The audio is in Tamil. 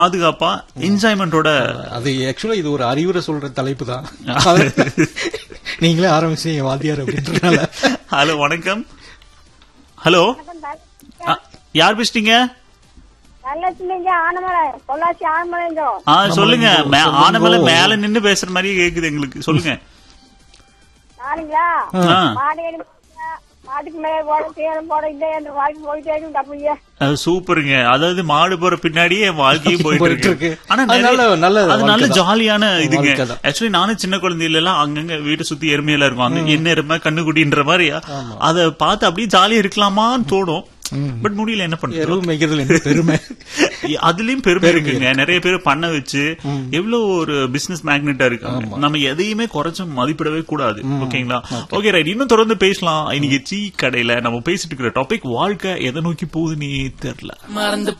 பாதுகாப்பா என்ஜாய்மெண்டோட அது ஆக்சுவலா இது ஒரு அறிவுரை சொல்ற தலைப்பு தான் நீங்களே ஆரம்பிச்சீங்க வாத்தியார் அப்படின்றனால ஹலோ வணக்கம் ஹலோ ஆ, யார் பேசுறீங்க நல்லச்சுமிங்க ஆனமலை பொள்ளாச்சி ஆனமலைங்க ஆ சொல்லுங்க மே- சொல்லுங்க. ஆனமலை மேல நின்னு பேசுற மாதிரி கேக்குது எங்களுக்கு சொல்லுங்க நானுங்களா ஆ. மாடு ஏறி மாட்டுக்கு மேல போட தேரம் போட இல்லை என்று வாழ்க்கை போயிட்டே இருக்கு தப்புங்க அது சூப்பருங்க அதாவது மாடு போற பின்னாடியே என் வாழ்க்கையும் போயிட்டு போயிட்டு இருக்கு இருக்கு. ஆனா அது நிறைய- நல்ல- நல்ல அது நல்ல வாழ்க்கை தான். ஜாலியான இதுங்க வாழ்க்கை தான். ஆக்சுவலி நானும் சின்ன குழந்தையில எல்லாம் அங்கங்க வீட்டை சுத்தி எருமையில இருக்கும் அங்க என்ன எருமை கண்ணுக்குட்டின்ற மாதிரி அத பார்த்து அப்படியே ஜாலியா இருக்கலாமான்னு தோணும் பட் முடியல என்ன பண்றது எருவு மேய்க்கிறதுல என்ன பெருமை அதுலயும் பெருமை இருக்குங்க நிறைய பேர் பண்ண வச்சு எவ்வளவு ஒரு பிசினஸ் மேக்னெட்டா இருக்கு நம்ம எதையுமே குறைச்சு மதிப்பிடவே கூடாது ஓகேங்களா ஓகே ரைட் இன்னும் தொடர்ந்து பேசலாம் இன்னைக்கு டீ கடையில நம்ம பேசிட்டு இருக்கிற டாபிக் வாழ்க்கை எதை நோக்கி போகுதுன்னே தெரியல மறந்து